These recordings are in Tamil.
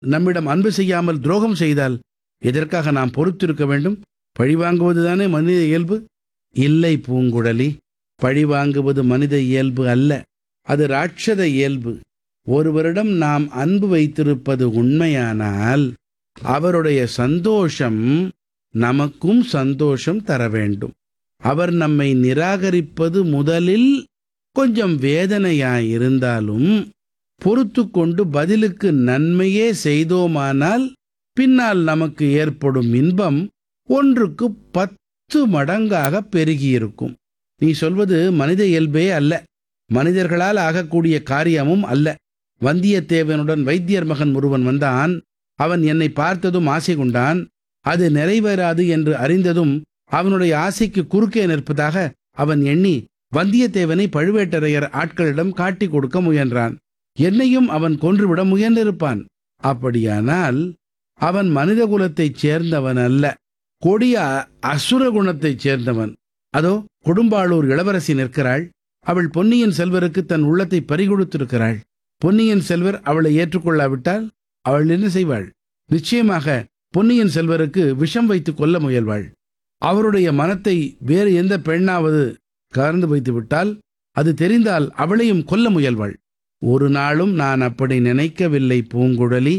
நம்மிடம் அன்பு செய்யாமல் துரோகம் செய்தால் எதற்காக நாம் பொறுத்திருக்க வேண்டும் பழிவாங்குவதுதானே மனித இயல்பு இல்லை பூங்குழலி பழிவாங்குவது மனித இயல்பு அல்ல அது ராட்சத இயல்பு ஒருவரிடம் நாம் அன்பு வைத்திருப்பது உண்மையானால் அவருடைய சந்தோஷம் நமக்கும் சந்தோஷம் தர வேண்டும் அவர் நம்மை நிராகரிப்பது முதலில் கொஞ்சம் வேதனையாயிருந்தாலும் பொறுத்து கொண்டு பதிலுக்கு நன்மையே செய்தோமானால் பின்னால் நமக்கு ஏற்படும் இன்பம் ஒன்றுக்கு பத்து மடங்காக பெருகியிருக்கும் நீ சொல்வது மனித இயல்பே அல்ல மனிதர்களால் ஆகக்கூடிய காரியமும் அல்ல வந்தியத்தேவனுடன் வைத்தியர் மகன் ஒருவன் வந்தான் அவன் என்னை பார்த்ததும் ஆசை கொண்டான் அது நிறைவேறாது என்று அறிந்ததும் அவனுடைய ஆசைக்கு குறுக்கே நிற்பதாக அவன் எண்ணி வந்தியத்தேவனை பழுவேட்டரையர் ஆட்களிடம் காட்டிக் கொடுக்க முயன்றான் என்னையும் அவன் கொன்றுவிட முயன்றிருப்பான் அப்படியானால் அவன் மனித குலத்தைச் சேர்ந்தவன் அல்ல கொடிய அசுர குணத்தைச் சேர்ந்தவன் அதோ கொடும்பாளூர் இளவரசி நிற்கிறாள் அவள் பொன்னியின் செல்வருக்கு தன் உள்ளத்தை பறிகொடுத்திருக்கிறாள் பொன்னியின் செல்வர் அவளை ஏற்றுக்கொள்ளாவிட்டால் அவள் என்ன செய்வாள் நிச்சயமாக பொன்னியின் செல்வருக்கு விஷம் வைத்து கொல்ல முயல்வாள் அவருடைய மனத்தை வேறு எந்த பெண்ணாவது கவர்ந்து வைத்து விட்டால் அது தெரிந்தால் அவளையும் கொல்ல முயல்வாள் ஒரு நாளும் நான் அப்படி நினைக்கவில்லை பூங்குழலி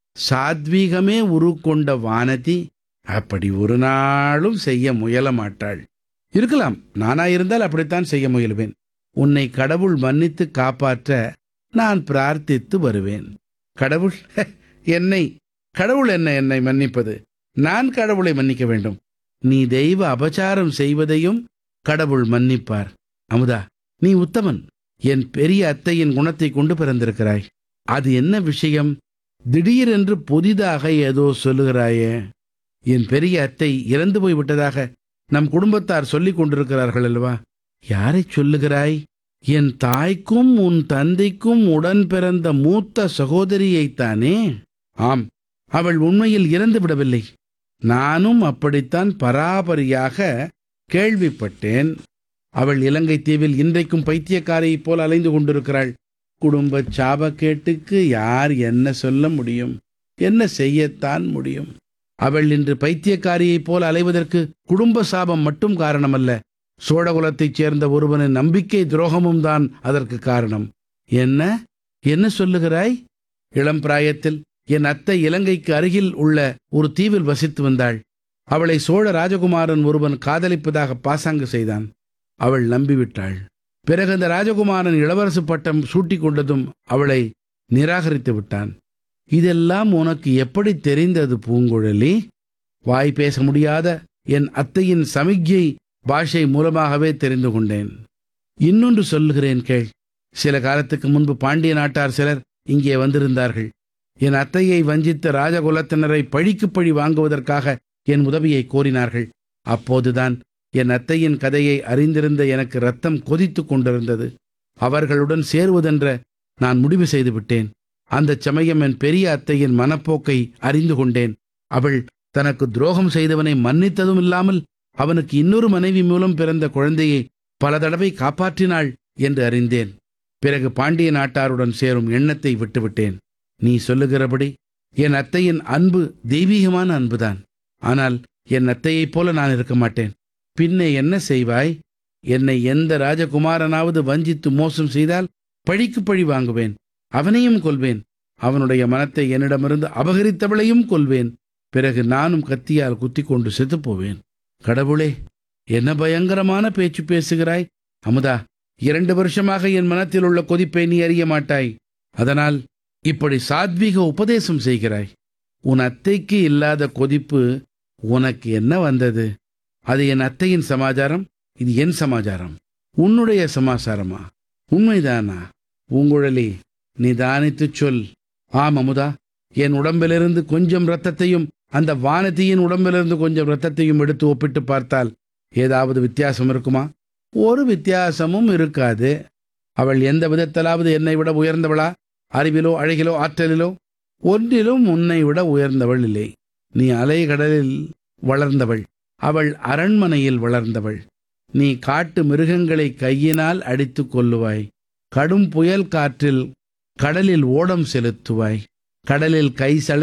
சாத்வீகமே உருக்கொண்ட வானதி அப்படி ஒரு நாளும் செய்ய முயல மாட்டாள் இருக்கலாம் நானாயிருந்தால் அப்படித்தான் செய்ய முயல்வேன் உன்னை கடவுள் மன்னித்து காப்பாற்ற நான் பிரார்த்தித்து வருவேன் கடவுள் என்னை கடவுள் என்ன என்னை மன்னிப்பது நான் கடவுளை மன்னிக்க வேண்டும் நீ தெய்வ அபச்சாரம் செய்வதையும் கடவுள் மன்னிப்பார் அமுதா நீ உத்தமன் என் பெரிய அத்தையின் குணத்தை கொண்டு பிறந்திருக்கிறாய் அது என்ன விஷயம் திடீரென்று புதிதாக ஏதோ சொல்லுகிறாயே என் பெரிய அத்தை இறந்து போய் விட்டதாக நம் குடும்பத்தார் சொல்லிக் கொண்டிருக்கிறார்கள் அல்லவா யாரைச் சொல்லுகிறாய் என் தாய்க்கும் உன் தந்தைக்கும் உடன் பிறந்த மூத்த சகோதரியைத்தானே ஆம் அவள் உண்மையில் இறந்து விடவில்லை நானும் அப்படித்தான் பராபரியாக கேள்விப்பட்டேன் அவள் இலங்கை தீவில் இன்றைக்கும் பைத்தியக்காரியைப் போல் அலைந்து கொண்டிருக்கிறாள் குடும்ப சாபக்கேட்டுக்கு யார் என்ன சொல்ல முடியும் என்ன செய்யத்தான் முடியும் அவள் இன்று பைத்தியக்காரியைப் போல் அலைவதற்கு குடும்ப சாபம் மட்டும் காரணமல்ல சோழகுலத்தைச் சேர்ந்த ஒருவனின் நம்பிக்கை துரோகமும் தான் அதற்கு காரணம் என்ன என்ன சொல்லுகிறாய் இளம் பிராயத்தில் என் அத்தை இலங்கைக்கு அருகில் உள்ள ஒரு தீவில் வசித்து வந்தாள் அவளை சோழ ராஜகுமாரன் ஒருவன் காதலிப்பதாக பாசாங்கு செய்தான் அவள் நம்பிவிட்டாள் பிறகு அந்த ராஜகுமாரன் இளவரசு பட்டம் சூட்டிக் கொண்டதும் அவளை நிராகரித்து விட்டான் இதெல்லாம் உனக்கு எப்படி தெரிந்தது பூங்குழலி வாய் பேச முடியாத என் அத்தையின் சமிக்ஞை பாஷை மூலமாகவே தெரிந்து கொண்டேன் இன்னொன்று சொல்லுகிறேன் கேள் சில காலத்துக்கு முன்பு பாண்டிய நாட்டார் சிலர் இங்கே வந்திருந்தார்கள் என் அத்தையை வஞ்சித்த ராஜகுலத்தினரை பழிக்கு பழி வாங்குவதற்காக என் உதவியை கோரினார்கள் அப்போதுதான் என் அத்தையின் கதையை அறிந்திருந்த எனக்கு ரத்தம் கொதித்து கொண்டிருந்தது அவர்களுடன் சேருவதென்ற நான் முடிவு செய்து விட்டேன் அந்தச் சமயம் என் பெரிய அத்தையின் மனப்போக்கை அறிந்து கொண்டேன் அவள் தனக்கு துரோகம் செய்தவனை மன்னித்ததும் இல்லாமல் அவனுக்கு இன்னொரு மனைவி மூலம் பிறந்த குழந்தையை பல தடவை காப்பாற்றினாள் என்று அறிந்தேன் பிறகு பாண்டிய நாட்டாருடன் சேரும் எண்ணத்தை விட்டுவிட்டேன் நீ சொல்லுகிறபடி என் அத்தையின் அன்பு தெய்வீகமான அன்புதான் ஆனால் என் அத்தையைப் போல நான் இருக்க மாட்டேன் பின்னே என்ன செய்வாய் என்னை எந்த ராஜகுமாரனாவது வஞ்சித்து மோசம் செய்தால் பழிக்கு பழி வாங்குவேன் அவனையும் கொல்வேன் அவனுடைய மனத்தை என்னிடமிருந்து அபகரித்தவளையும் கொல்வேன் பிறகு நானும் கத்தியால் குத்திக் கொண்டு செத்துப் போவேன் கடவுளே என்ன பயங்கரமான பேச்சு பேசுகிறாய் அமுதா இரண்டு வருஷமாக என் மனத்தில் உள்ள கொதிப்பை நீ அறிய மாட்டாய் அதனால் இப்படி சாத்வீக உபதேசம் செய்கிறாய் உன் அத்தைக்கு இல்லாத கொதிப்பு உனக்கு என்ன வந்தது அது என் அத்தையின் சமாச்சாரம் இது என் சமாச்சாரம் உன்னுடைய சமாச்சாரமா உண்மைதானா பூங்குழலி நிதானித்துச் சொல் ஆம் அமுதா என் உடம்பிலிருந்து கொஞ்சம் இரத்தத்தையும் அந்த வானதியின் உடம்பிலிருந்து கொஞ்சம் இரத்தத்தையும் எடுத்து ஒப்பிட்டு பார்த்தால் ஏதாவது வித்தியாசம் இருக்குமா ஒரு வித்தியாசமும் இருக்காது அவள் எந்த விதத்திலாவது என்னை விட உயர்ந்தவளா அறிவிலோ அழகிலோ ஆற்றலிலோ ஒன்றிலும் உன்னை விட உயர்ந்தவள் இல்லை நீ அலைகடலில் வளர்ந்தவள் அவள் அரண்மனையில் வளர்ந்தவள் நீ காட்டு மிருகங்களை கையினால் அடித்துக் கொல்லுவாய் கடும் புயல் காற்றில் கடலில் ஓடம் செலுத்துவாய் கடலில் கை